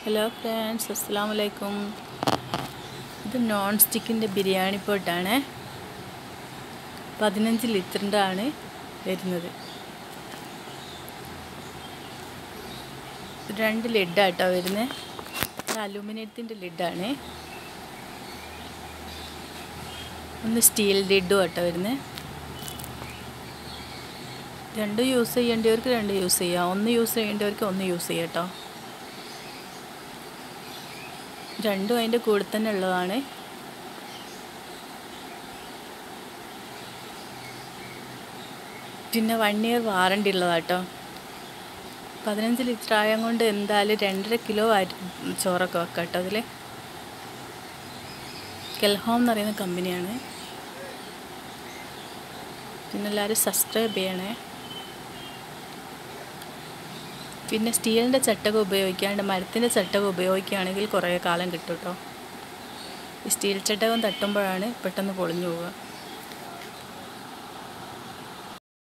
hello friends അസ്സാം വലൈക്കും ഇത് നോൺ സ്റ്റിക്കിൻ്റെ ബിരിയാണി പോട്ടാണ് പതിനഞ്ച് ലിറ്ററിൻ്റെ ആണ് വരുന്നത് രണ്ട് ലിഡാട്ടോ വരുന്നത് ഇത് അലൂമിനിയത്തിൻ്റെ ലിഡാണ് ഒന്ന് സ്റ്റീൽ ലിഡും ആട്ടോ വരുന്നത് രണ്ടും യൂസ് ചെയ്യേണ്ടവർക്ക് രണ്ട് യൂസ് ചെയ്യാം ഒന്ന് യൂസ് ചെയ്യേണ്ടവർക്ക് ഒന്ന് യൂസ് ചെയ്യാം കേട്ടോ രണ്ടും അതിൻ്റെ കൂടെ തന്നെ ഉള്ളതാണ് പിന്നെ വൺ ഇയർ വാറണ്ടി ഉള്ളതാട്ടോ പതിനഞ്ച് ലിറ്റർ ആയം കൊണ്ട് എന്തായാലും രണ്ടര കിലോ ചോറൊക്കെ വെക്കാം കേട്ടോ അതിൽ കെൽഹോം എന്ന് പറയുന്ന കമ്പനിയാണ് പിന്നെ എല്ലാവരും സബ്സ്ക്രൈബ് ചെയ്യണേ പിന്നെ സ്റ്റീലിൻ്റെ ചട്ടകം ഉപയോഗിക്കാണ്ട് മരത്തിൻ്റെ ചട്ടകം ഉപയോഗിക്കുകയാണെങ്കിൽ കുറേ കാലം കിട്ടും കേട്ടോ ഈ സ്റ്റീൽ ചട്ടകം തട്ടുമ്പോഴാണ് പെട്ടെന്ന് പൊളിഞ്ഞു പോവുക